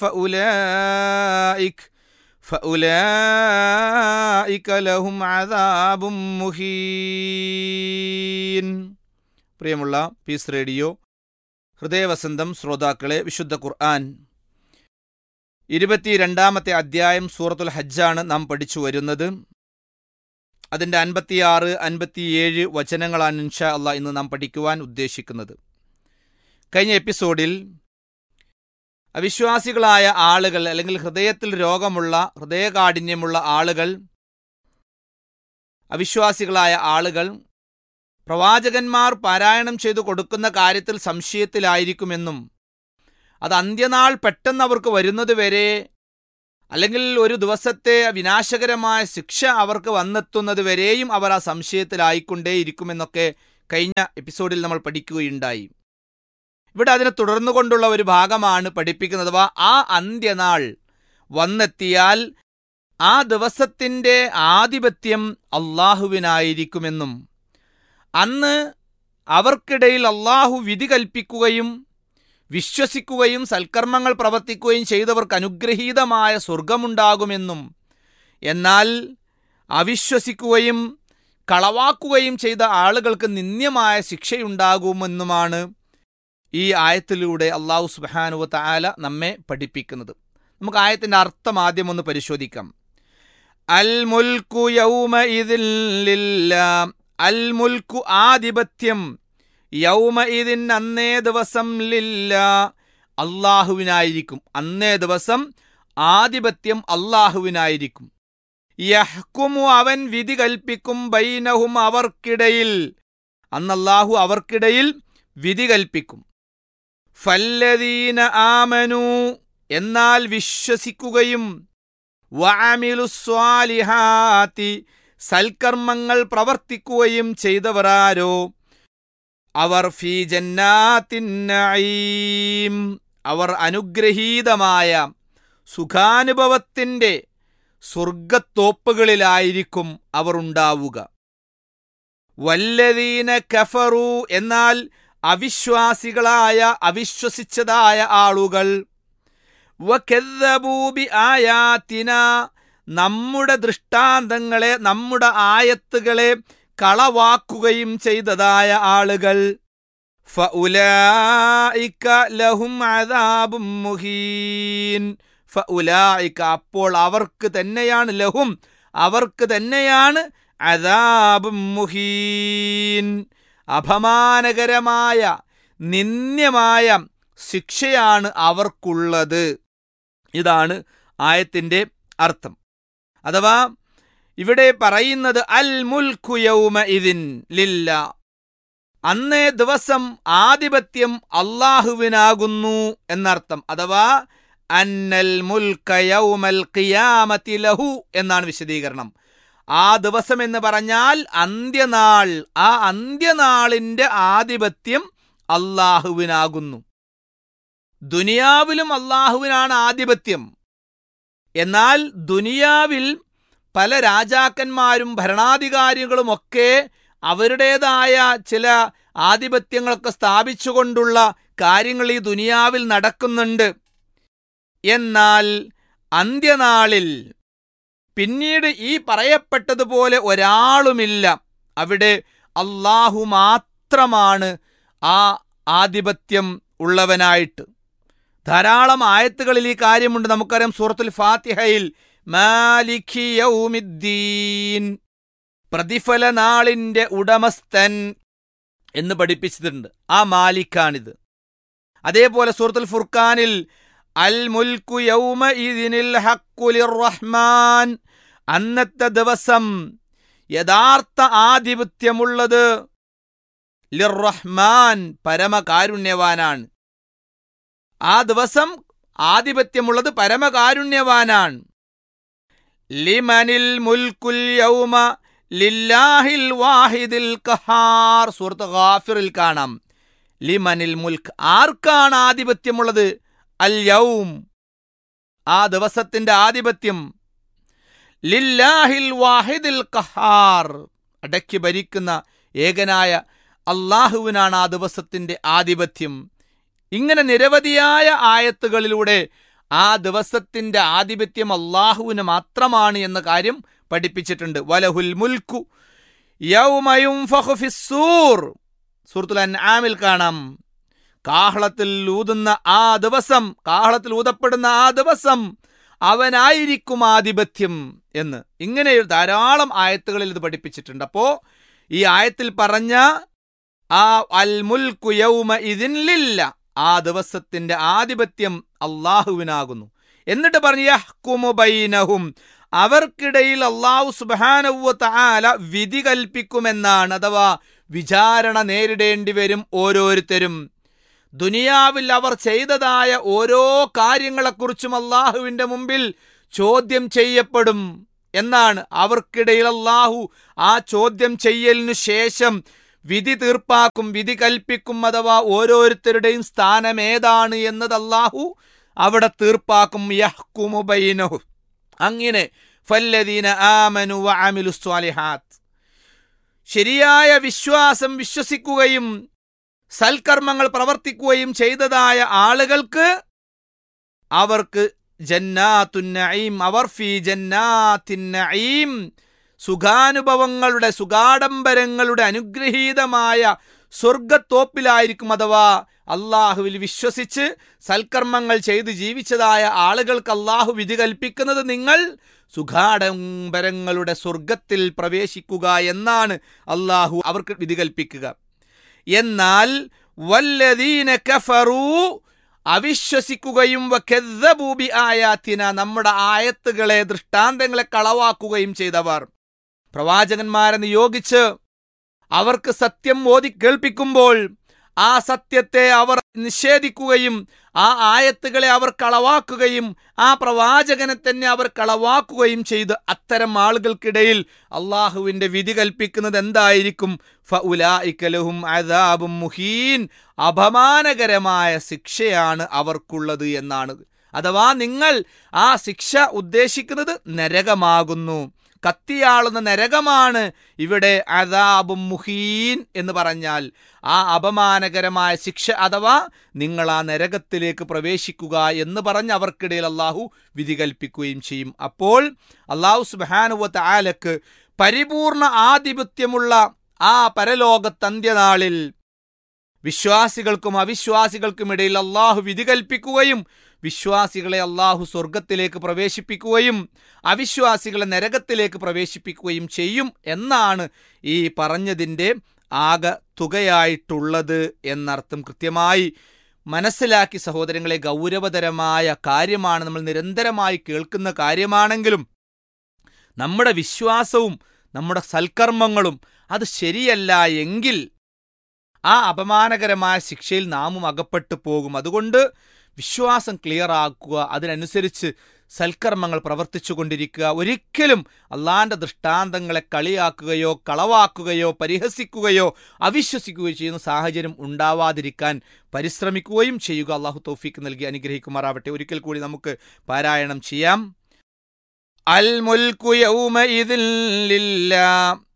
فأولئك فأولئك لهم عذاب മുഹീൻ പ്രിയമുള്ള piece radio ഹൃദയവസന്തം ശ്രോതാക്കളെ വിശുദ്ധ ഖുർആൻ ഇരുപത്തിരണ്ടാമത്തെ അധ്യായം സൂറത്തുൽ ഹജ്ജാണ് നാം പഠിച്ചു വരുന്നത് അതിൻ്റെ അൻപത്തിയാറ് അൻപത്തിയേഴ് വചനങ്ങളാണ് ഇൻഷാ അള്ളാഹ് ഇന്ന് നാം പഠിക്കുവാൻ ഉദ്ദേശിക്കുന്നത് കഴിഞ്ഞ എപ്പിസോഡിൽ അവിശ്വാസികളായ ആളുകൾ അല്ലെങ്കിൽ ഹൃദയത്തിൽ രോഗമുള്ള ഹൃദയകാഠിന്യമുള്ള ആളുകൾ അവിശ്വാസികളായ ആളുകൾ പ്രവാചകന്മാർ പാരായണം ചെയ്തു കൊടുക്കുന്ന കാര്യത്തിൽ സംശയത്തിലായിരിക്കുമെന്നും അത് അന്ത്യനാൾ പെട്ടെന്ന് അവർക്ക് വരുന്നതുവരെ അല്ലെങ്കിൽ ഒരു ദിവസത്തെ വിനാശകരമായ ശിക്ഷ അവർക്ക് വന്നെത്തുന്നത് വരെയും അവർ ആ സംശയത്തിലായിക്കൊണ്ടേയിരിക്കുമെന്നൊക്കെ കഴിഞ്ഞ എപ്പിസോഡിൽ നമ്മൾ പഠിക്കുകയുണ്ടായി ഇവിടെ അതിനെ തുടർന്നുകൊണ്ടുള്ള ഒരു ഭാഗമാണ് പഠിപ്പിക്കുന്നത് അഥവാ ആ അന്ത്യനാൾ വന്നെത്തിയാൽ ആ ദിവസത്തിൻ്റെ ആധിപത്യം അള്ളാഹുവിനായിരിക്കുമെന്നും അന്ന് അവർക്കിടയിൽ അള്ളാഹു വിധി കൽപ്പിക്കുകയും വിശ്വസിക്കുകയും സൽക്കർമ്മങ്ങൾ പ്രവർത്തിക്കുകയും ചെയ്തവർക്ക് അനുഗ്രഹീതമായ സ്വർഗമുണ്ടാകുമെന്നും എന്നാൽ അവിശ്വസിക്കുകയും കളവാക്കുകയും ചെയ്ത ആളുകൾക്ക് നിന്ദ്യമായ ശിക്ഷയുണ്ടാകുമെന്നുമാണ് ഈ ആയത്തിലൂടെ അള്ളാഹു സുബാനുവ താല നമ്മെ പഠിപ്പിക്കുന്നത് നമുക്ക് ആയത്തിന്റെ അർത്ഥം ആദ്യം ഒന്ന് പരിശോധിക്കാം അൽ മുൽക്കു യൗമ അൽ മുൽക്കു ആധിപത്യം യൗമ ഇതിൻ അന്നേ ദിവസം ലില്ല അള്ളാഹുവിനായിരിക്കും അന്നേ ദിവസം ആധിപത്യം അള്ളാഹുവിനായിരിക്കും യഹ്കുമു അവൻ വിധി കൽപ്പിക്കും ബൈനഹും അവർക്കിടയിൽ അന്നല്ലാഹു അവർക്കിടയിൽ വിധി കൽപ്പിക്കും ഫല്ലദീന ആമനു എന്നാൽ വിശ്വസിക്കുകയും വഅമിലുസ്വാലിഹാത്തി സൽക്കർമ്മങ്ങൾ പ്രവർത്തിക്കുകയും ചെയ്തവരാരോ അവർ ഫീ ജന്നാത്തിൻ നഈം അവർ അനുഗ്രഹീതമായ സുഖാനുഭവത്തിൻ്റെ സ്വർഗത്തോപ്പുകളിലായിരിക്കും അവർ ഉണ്ടാവുക വല്ലതീന കഫറു എന്നാൽ അവിശ്വാസികളായ അവിശ്വസിച്ചതായ ആളുകൾ വകെദ്ദബൂബി ആയാത്തിന നമ്മുടെ ദൃഷ്ടാന്തങ്ങളെ നമ്മുടെ ആയത്തുകളെ കളവാക്കുകയും ചെയ്തതായ ആളുകൾ ഫഉലായിക ലഹും അദാബും മുഹീൻ ഫഉലായിക അപ്പോൾ അവർക്ക് തന്നെയാണ് ലഹും അവർക്ക് തന്നെയാണ് അദാബും മുഹീൻ അപമാനകരമായ നിന്ദ്യമായ ശിക്ഷയാണ് അവർക്കുള്ളത് ഇതാണ് ആയത്തിന്റെ അർത്ഥം അഥവാ ഇവിടെ പറയുന്നത് അൽ മുൽക്കു യൗമ ഇതിൻ ലില്ല അന്നേ ദിവസം ആധിപത്യം അള്ളാഹുവിനാകുന്നു എന്നർത്ഥം അഥവാ അന്നൽ മുൽക്ക യൗമൽ ഖിയാമത്തി ലഹു എന്നാണ് വിശദീകരണം ആ ദിവസം എന്ന് പറഞ്ഞാൽ അന്ത്യനാൾ ആ അന്ത്യനാളിന്റെ ആധിപത്യം അള്ളാഹുവിനാകുന്നു ദുനിയാവിലും അള്ളാഹുവിനാണ് ആധിപത്യം എന്നാൽ ദുനിയാവിൽ പല രാജാക്കന്മാരും ഭരണാധികാരികളുമൊക്കെ അവരുടേതായ ചില ആധിപത്യങ്ങളൊക്കെ സ്ഥാപിച്ചുകൊണ്ടുള്ള കാര്യങ്ങൾ ഈ ദുനിയാവിൽ നടക്കുന്നുണ്ട് എന്നാൽ അന്ത്യനാളിൽ പിന്നീട് ഈ പറയപ്പെട്ടതുപോലെ ഒരാളുമില്ല അവിടെ അള്ളാഹു മാത്രമാണ് ആ ആധിപത്യം ഉള്ളവനായിട്ട് ധാരാളം ആയത്തുകളിൽ ഈ കാര്യമുണ്ട് നമുക്കറിയാം സൂറത്തുൽ ഫാത്തിഹയിൽ മാലിഖി യൗമിദ്ദീൻ പ്രതിഫല നാളിന്റെ ഉടമസ്ഥൻ എന്ന് പഠിപ്പിച്ചിട്ടുണ്ട് ആ മാലിക്കാണിത് അതേപോലെ സൂറത്തുൽ ഫുർഖാനിൽ അൽ മുൽക്കു യൗമ ഇതിനിൽ ഹക്കുലിർ റഹ്മാൻ അന്നത്തെ ദിവസം യഥാർത്ഥ ആധിപത്യമുള്ളത് ലിർ റഹ്മാൻ പരമകാരുണ്യവാനാണ് ആ ദിവസം ആധിപത്യമുള്ളത് പരമകാരുണ്യവാനാണ് ലിമനിൽ മുൽക്കുൽ യൗമ ലില്ലാഹിൽ വാഹിദിൽ കഹാർ സൂറത്ത് ഗാഫിറിൽ കാണാം ലിമനിൽ മുൽക്ക് ആർക്കാണ് ആധിപത്യമുള്ളത് അൽ യൗം ആ ദിവസത്തിന്റെ ആധിപത്യം ലില്ലാഹിൽ വാഹിദിൽ കഹാർ അടക്കി ഭരിക്കുന്ന ഏകനായ അള്ളാഹുവിനാണ് ആ ദിവസത്തിന്റെ ആധിപത്യം ഇങ്ങനെ നിരവധിയായ ആയത്തുകളിലൂടെ ആ ദിവസത്തിന്റെ ആധിപത്യം അള്ളാഹുവിന് മാത്രമാണ് എന്ന കാര്യം പഠിപ്പിച്ചിട്ടുണ്ട് വലഹുൽ മുൽക്കു യൗമയും ഫിസ്സൂർ സൂറത്തുൽ അൻആമിൽ കാണാം കാഹളത്തിൽ ഊതുന്ന ആ ദിവസം കാഹളത്തിൽ ഊതപ്പെടുന്ന ആ ദിവസം അവനായിരിക്കും ആധിപത്യം എന്ന് ഇങ്ങനെ ധാരാളം ആയത്തുകളിൽ ഇത് പഠിപ്പിച്ചിട്ടുണ്ട് അപ്പോ ഈ ആയത്തിൽ പറഞ്ഞ ആ അൽ മുൽക്കു യൗമ ഇതിനില്ല ആ ദിവസത്തിന്റെ ആധിപത്യം അള്ളാഹുവിനാകുന്നു എന്നിട്ട് പറഞ്ഞു യഹ്കുമു ബൈനഹും അവർക്കിടയിൽ അള്ളാഹു സുബാനവ താല വിധി കൽപ്പിക്കുമെന്നാണ് അഥവാ വിചാരണ നേരിടേണ്ടി വരും ഓരോരുത്തരും ദുനിയാവിൽ അവർ ചെയ്തതായ ഓരോ കാര്യങ്ങളെക്കുറിച്ചും അള്ളാഹുവിന്റെ മുമ്പിൽ ചോദ്യം ചെയ്യപ്പെടും എന്നാണ് അവർക്കിടയിൽ അള്ളാഹു ആ ചോദ്യം ചെയ്യലിനു ശേഷം വിധി തീർപ്പാക്കും വിധി കൽപ്പിക്കും അഥവാ ഓരോരുത്തരുടെയും സ്ഥാനം ഏതാണ് എന്നത് അള്ളാഹു അവിടെ തീർപ്പാക്കും യഹ്കുമുബൈനഹു അങ്ങനെ ഫല്ലദീന ആമനു വഅമിലു സ്വാലിഹാത്ത് ശരിയായ വിശ്വാസം വിശ്വസിക്കുകയും സൽക്കർമ്മങ്ങൾ പ്രവർത്തിക്കുകയും ചെയ്തതായ ആളുകൾക്ക് അവർക്ക് ജന്നാത്തുന്നഈം അവർ ഫി ജന്നാത്തിന്നഈം സുഖാനുഭവങ്ങളുടെ സുഖാഡംബരങ്ങളുടെ അനുഗ്രഹീതമായ സ്വർഗത്തോപ്പിലായിരിക്കും അഥവാ അള്ളാഹുവിൽ വിശ്വസിച്ച് സൽക്കർമ്മങ്ങൾ ചെയ്ത് ജീവിച്ചതായ ആളുകൾക്ക് അള്ളാഹു വിധി കൽപ്പിക്കുന്നത് നിങ്ങൾ സുഖാഡംബരങ്ങളുടെ സ്വർഗത്തിൽ പ്രവേശിക്കുക എന്നാണ് അള്ളാഹു അവർക്ക് വിധി കൽപ്പിക്കുക എന്നാൽ വല്ലദീന കഫറൂ അവിശ്വസിക്കുകയും വക്കദ്ദബൂബി ആയാത്തിന നമ്മുടെ ആയത്തുകളെ ദൃഷ്ടാന്തങ്ങളെ കളവാക്കുകയും ചെയ്തവർ പ്രവാചകന്മാരെ നിയോഗിച്ച് അവർക്ക് സത്യം ഓതി കേൾപ്പിക്കുമ്പോൾ ആ സത്യത്തെ അവർ നിഷേധിക്കുകയും ആ ആയത്തുകളെ അവർ കളവാക്കുകയും ആ പ്രവാചകനെ തന്നെ അവർ കളവാക്കുകയും ചെയ്ത് അത്തരം ആളുകൾക്കിടയിൽ അള്ളാഹുവിന്റെ വിധി കൽപ്പിക്കുന്നത് എന്തായിരിക്കും ഫഉലായിക്കലഹും അദാബും മുഹീൻ അപമാനകരമായ ശിക്ഷയാണ് അവർക്കുള്ളത് എന്നാണ് അഥവാ നിങ്ങൾ ആ ശിക്ഷ ഉദ്ദേശിക്കുന്നത് നരകമാകുന്നു കത്തിയാളുന്ന നരകമാണ് ഇവിടെ അദാബും മുഹീൻ എന്ന് പറഞ്ഞാൽ ആ അപമാനകരമായ ശിക്ഷ അഥവാ നിങ്ങൾ ആ നരകത്തിലേക്ക് പ്രവേശിക്കുക എന്ന് പറഞ്ഞ് അവർക്കിടയിൽ അള്ളാഹു വിധി കൽപ്പിക്കുകയും ചെയ്യും അപ്പോൾ അള്ളാഹു സുബാനുവത്ത് ആലക്ക് പരിപൂർണ ആധിപത്യമുള്ള ആ പരലോകത്തന്ത്യനാളിൽ വിശ്വാസികൾക്കും അവിശ്വാസികൾക്കും ഇടയിൽ അള്ളാഹു വിധി കൽപ്പിക്കുകയും വിശ്വാസികളെ അള്ളാഹു സ്വർഗത്തിലേക്ക് പ്രവേശിപ്പിക്കുകയും അവിശ്വാസികളെ നരകത്തിലേക്ക് പ്രവേശിപ്പിക്കുകയും ചെയ്യും എന്നാണ് ഈ പറഞ്ഞതിൻ്റെ ആകെ തുകയായിട്ടുള്ളത് എന്നർത്ഥം കൃത്യമായി മനസ്സിലാക്കി സഹോദരങ്ങളെ ഗൗരവതരമായ കാര്യമാണ് നമ്മൾ നിരന്തരമായി കേൾക്കുന്ന കാര്യമാണെങ്കിലും നമ്മുടെ വിശ്വാസവും നമ്മുടെ സൽക്കർമ്മങ്ങളും അത് ശരിയല്ല എങ്കിൽ ആ അപമാനകരമായ ശിക്ഷയിൽ നാമും അകപ്പെട്ടു പോകും അതുകൊണ്ട് വിശ്വാസം ക്ലിയർ ആക്കുക അതിനനുസരിച്ച് സൽക്കർമ്മങ്ങൾ പ്രവർത്തിച്ചു കൊണ്ടിരിക്കുക ഒരിക്കലും അള്ളാന്റെ ദൃഷ്ടാന്തങ്ങളെ കളിയാക്കുകയോ കളവാക്കുകയോ പരിഹസിക്കുകയോ അവിശ്വസിക്കുകയോ ചെയ്യുന്ന സാഹചര്യം ഉണ്ടാവാതിരിക്കാൻ പരിശ്രമിക്കുകയും ചെയ്യുക അള്ളാഹു തൗഫീക്ക് നൽകി അനുഗ്രഹിക്കുമാറാവട്ടെ ഒരിക്കൽ കൂടി നമുക്ക് പാരായണം ചെയ്യാം അൽ മുൽക്കു യൗമ